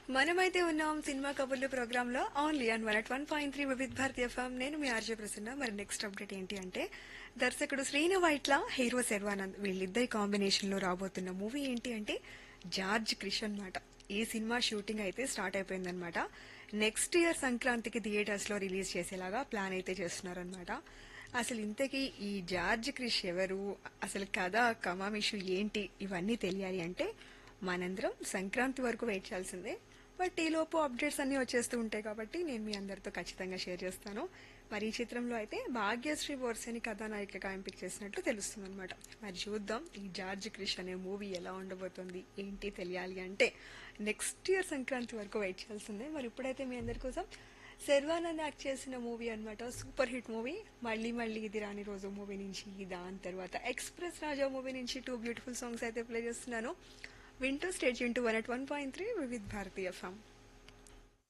మనమైతే ఉన్నాం సినిమా కబుర్లు ప్రోగ్రామ్ లో only on one at one point three Vividh Bharati form నేను మీ ఆర్జే ప్రసన్న మరి నెక్స్ట్ అప్డేట్ ఏంటి అంటే దర్శకుడు శ్రీను వైట్ల హీరో శర్వానంద్ వీళ్ళిద్దరి కాంబినేషన్ లో రాబోతున్న మూవీ ఏంటి అంటే జార్జ్ క్రిష్ అన్నమాట ఈ సినిమా షూటింగ్ అయితే స్టార్ట్ అయిపోయిందనమాట నెక్స్ట్ ఇయర్ సంక్రాంతికి థియేటర్స్ లో రిలీజ్ చేసేలాగా ప్లాన్ అయితే చేస్తున్నారనమాట అసలు ఇంతకీ ఈ జార్జ్ క్రిష్ ఎవరు అసలు కథ కమామిషు ఏంటి ఇవన్నీ తెలియాలి అంటే మనందరం సంక్రాంతి వరకు వెయిట్ చేయాల్సిందే బట్ ఈలోపు అప్డేట్స్ అన్ని వచ్చేస్తూ ఉంటాయి కాబట్టి నేను మీ అందరితో ఖచ్చితంగా షేర్ చేస్తాను మరి ఈ చిత్రంలో అయితే భాగ్యశ్రీ బోర్సేని కథానాయికగా ఎంపిక చేసినట్లు తెలుస్తుంది అనమాట మరి చూద్దాం ఈ జార్జ్ క్రిష్ అనే మూవీ ఎలా ఉండబోతుంది ఏంటి తెలియాలి అంటే నెక్స్ట్ ఇయర్ సంక్రాంతి వరకు వెయిట్ చేయాల్సిందే మరి ఇప్పుడైతే మీ అందరి కోసం శర్వానంద్ యాక్ట్ చేసిన మూవీ అన్నమాట సూపర్ హిట్ మూవీ మళ్ళీ మళ్ళీ ఇది రాని రోజు మూవీ నుంచి దాని తర్వాత ఎక్స్ప్రెస్ రాజా మూవీ నుంచి టూ బ్యూటిఫుల్ సాంగ్స్ అయితే ప్లే చేస్తున్నాను వింటూ stage into one at one point three Vividh Bharati form